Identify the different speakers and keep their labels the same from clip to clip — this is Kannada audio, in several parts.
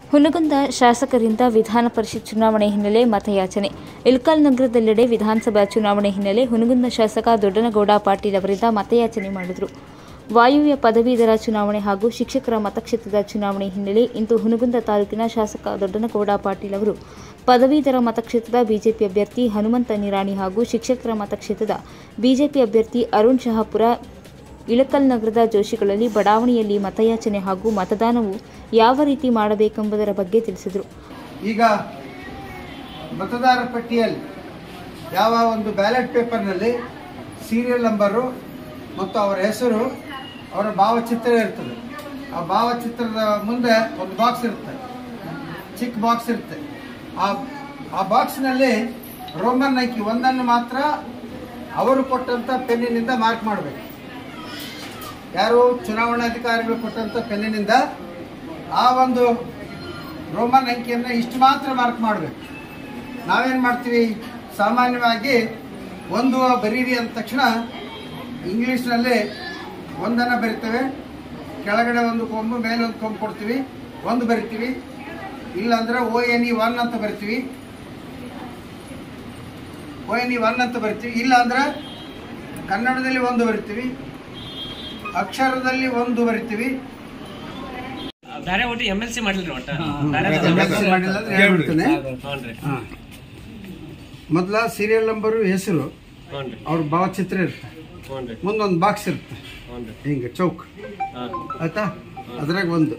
Speaker 1: ಹುನಗುಂದ ಶಾಸಕರಿಂದ ವಿಧಾನ ಪರಿಷತ್ ಚುನಾವಣೆ ಹಿನ್ನೆಲೆ ಮತಯಾಚನೆ ಇಲ್ಕಲ್ ನಗರದೆಲ್ಲೆಡೆ ವಿಧಾನಸಭಾ ಚುನಾವಣೆ ಹಿನ್ನೆಲೆ ಹುನಗುಂದ ಶಾಸಕ ದೊಡ್ಡನಗೌಡ ಪಾಟೀಲ್ ಅವರಿಂದ ಮತಯಾಚನೆ ಮಾಡಿದರು ವಾಯುವ್ಯ ಪದವೀಧರ ಚುನಾವಣೆ ಹಾಗೂ ಶಿಕ್ಷಕರ ಮತಕ್ಷೇತ್ರದ ಚುನಾವಣೆ ಹಿನ್ನೆಲೆ ಇಂದು ಹುನಗುಂದ ತಾಲೂಕಿನ ಶಾಸಕ ದೊಡ್ಡನಗೌಡ ಪಾಟೀಲ್ ಅವರು ಪದವೀಧರ ಮತಕ್ಷೇತ್ರದ ಬಿಜೆಪಿ ಅಭ್ಯರ್ಥಿ ಹನುಮಂತ ನಿರಾಣಿ ಹಾಗೂ ಶಿಕ್ಷಕರ ಮತಕ್ಷೇತ್ರದ ಬಿಜೆಪಿ ಅಭ್ಯರ್ಥಿ ಅರುಣ್ ಶಹಾಪುರ ಇಳಕಲ್ ನಗರದ ಜೋಶಿಗಳಲ್ಲಿ ಬಡಾವಣೆಯಲ್ಲಿ ಮತಯಾಚನೆ ಹಾಗೂ ಮತದಾನವು ಯಾವ ರೀತಿ ಮಾಡಬೇಕೆಂಬುದರ ಬಗ್ಗೆ ತಿಳಿಸಿದರು
Speaker 2: ಈಗ ಮತದಾರ ಪಟ್ಟಿಯಲ್ಲಿ ಯಾವ ಒಂದು ಬ್ಯಾಲೆಟ್ ಪೇಪರ್ನಲ್ಲಿ ಸೀರಿಯಲ್ ನಂಬರು ಮತ್ತು ಅವರ ಹೆಸರು ಅವರ ಭಾವಚಿತ್ರ ಇರ್ತದೆ ಆ ಭಾವಚಿತ್ರದ ಮುಂದೆ ಒಂದು ಬಾಕ್ಸ್ ಇರುತ್ತೆ ಚಿಕ್ಕ ಬಾಕ್ಸ್ ಇರುತ್ತೆ ಆ ಆ ಬಾಕ್ಸ್ನಲ್ಲಿ ರೋಮನ್ ಅಂಕಿ ಒಂದನ್ನು ಮಾತ್ರ ಅವರು ಕೊಟ್ಟಂಥ ಪೆನ್ನಿನಿಂದ ಮಾರ್ಕ್ ಮಾಡಬೇಕು ಯಾರು ಚುನಾವಣಾಧಿಕಾರಿಗಳು ಕೊಟ್ಟಂಥ ಪೆನ್ನಿನಿಂದ ಆ ಒಂದು ರೋಮನ್ ಅಂಕಿಯನ್ನು ಇಷ್ಟು ಮಾತ್ರ ಮಾರ್ಕ್ ಮಾಡಬೇಕು ನಾವೇನು ಮಾಡ್ತೀವಿ ಸಾಮಾನ್ಯವಾಗಿ ಒಂದು ಬರೀರಿ ಅಂದ ತಕ್ಷಣ ಇಂಗ್ಲೀಷ್ನಲ್ಲಿ ಒಂದನ್ನು ಬರಿತೇವೆ ಕೆಳಗಡೆ ಒಂದು ಕೊಂಬು ಮೇಲೆ ಒಂದು ಕೊಂಬು ಕೊಡ್ತೀವಿ ಒಂದು ಬರಿತೀವಿ ಇಲ್ಲಾಂದ್ರೆ ಓ ಎನ್ ಇ ಒನ್ ಅಂತ ಬರಿತೀವಿ ಓ ಎನ್ ಇ ಒನ್ ಅಂತ ಬರಿತೀವಿ ಇಲ್ಲ ಅಂದ್ರೆ ಕನ್ನಡದಲ್ಲಿ ಒಂದು ಬರಿತೀವಿ ಅಕ್ಷರದಲ್ಲಿ ಒಂದು ಬರಿತೀವಿ
Speaker 3: ಬೇರೆ ಒಟ್ಟು ಎಮ್ ಎಲ್ ಸಿ ಮಾಡಿಲ್ರಿ ಒಟ್ಟ ಬೇರೆ
Speaker 2: MLC ಮಾಡಿಲ್ಲ ಅಂದ್ರೆ ಹೇಳ್ಬಿಡ್ತೇನೆ
Speaker 3: ಹ್ಞೂನ್ರಿ
Speaker 2: ಮೊದಲ ಸೀರಿಯಲ್ ನಂಬರು ಹೆಸರು
Speaker 3: ಹ್ಞೂನ್ರಿ
Speaker 2: ಅವ್ರ ಭಾವಚಿತ್ರ ಇರುತ್ತೆ
Speaker 3: ಹ್ಞೂನ್ರಿ
Speaker 2: ಮುಂದೊಂದು ಬಾಕ್ಸ್ ಇರುತ್ತೆ
Speaker 3: ಹ್ಞೂನ್ರಿ
Speaker 2: ಹಿಂಗೆ ಚೌಕ್
Speaker 3: ಹಾಂ
Speaker 2: ಆಯ್ತಾ ಅದ್ರಾಗ ಒಂದು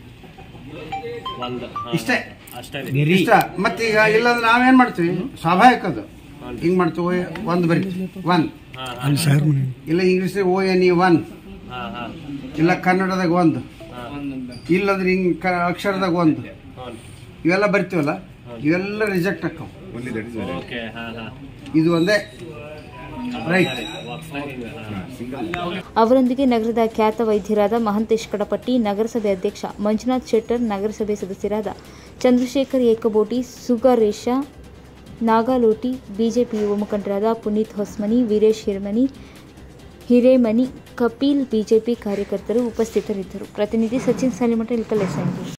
Speaker 3: ಒಂದು ಹಾ.
Speaker 2: ಇಷ್ಟೇ
Speaker 3: ಅಷ್ಟೇ ರೀ
Speaker 2: ಇಷ್ಟ ಮತ್ತೀಗ ಇಲ್ಲಾಂದ್ರೆ ನಾವೇನ್ ಮಾಡ್ತೀವಿ ಸ್ವಾಭಾವಿಕ ಅದು ಹಿಂಗ್ ಮಾಡ್ತೀವಿ ಒಂದು ಬರಿತೀವಿ ಒನ್
Speaker 3: ಹಾಂ ಹಾಂ
Speaker 2: ಇಲ್ಲ English O N E one
Speaker 3: ಹಾಂ ಹಾಂ
Speaker 2: ಇಲ್ಲ ಕನ್ನಡದಾಗ ಒಂದು
Speaker 3: ಹಾಂ
Speaker 2: ಇಲ್ಲಂದ್ರೆ ಹಿಂಗ್ ಕ ಅಕ್ಷರದಾಗ ಒಂದು
Speaker 3: ಹ್ಞೂ
Speaker 2: ಇವೆಲ್ಲ ಬರ್ತೀವಲ್ಲ ಇವೆಲ್ಲ ರಿಜೆಕ್ಟ್ ಆಕ್ಕವು
Speaker 3: ಓಕೆ ಹಾಂ ಹಾಂ
Speaker 2: ಇದು ಒಂದೇ ರೈಟ್
Speaker 1: ಅವರೊಂದಿಗೆ ನಗರದ ಖ್ಯಾತ ವೈದ್ಯರಾದ ಮಹಂತೇಶ್ ಕಡಪಟ್ಟಿ ನಗರಸಭೆ ಅಧ್ಯಕ್ಷ ಮಂಜುನಾಥ್ ಶೆಟ್ಟರ್ ನಗರಸಭೆ ಸದಸ್ಯರಾದ ಚಂದ್ರಶೇಖರ್ ಏಕಬೋಟಿ ಸುಗರೇಶ ನಾಗಾಲೋಟಿ ಬಿಜೆಪಿ ಯುವ ಮುಖಂಡರಾದ ಪುನೀತ್ ಹೊಸ್ಮನಿ ವೀರೇಶ್ ಹಿರಮನಿ ಹಿರೇಮನಿ ಕಪಿಲ್ ಬಿಜೆಪಿ ಕಾರ್ಯಕರ್ತರು ಉಪಸ್ಥಿತರಿದ್ದರು ಪ್ರತಿನಿಧಿ ಸಚಿನ್ ಸಾಲಿಮಠ ಇಲ್ಕಲ್ ಎಸ್ಎನ್ಟಿ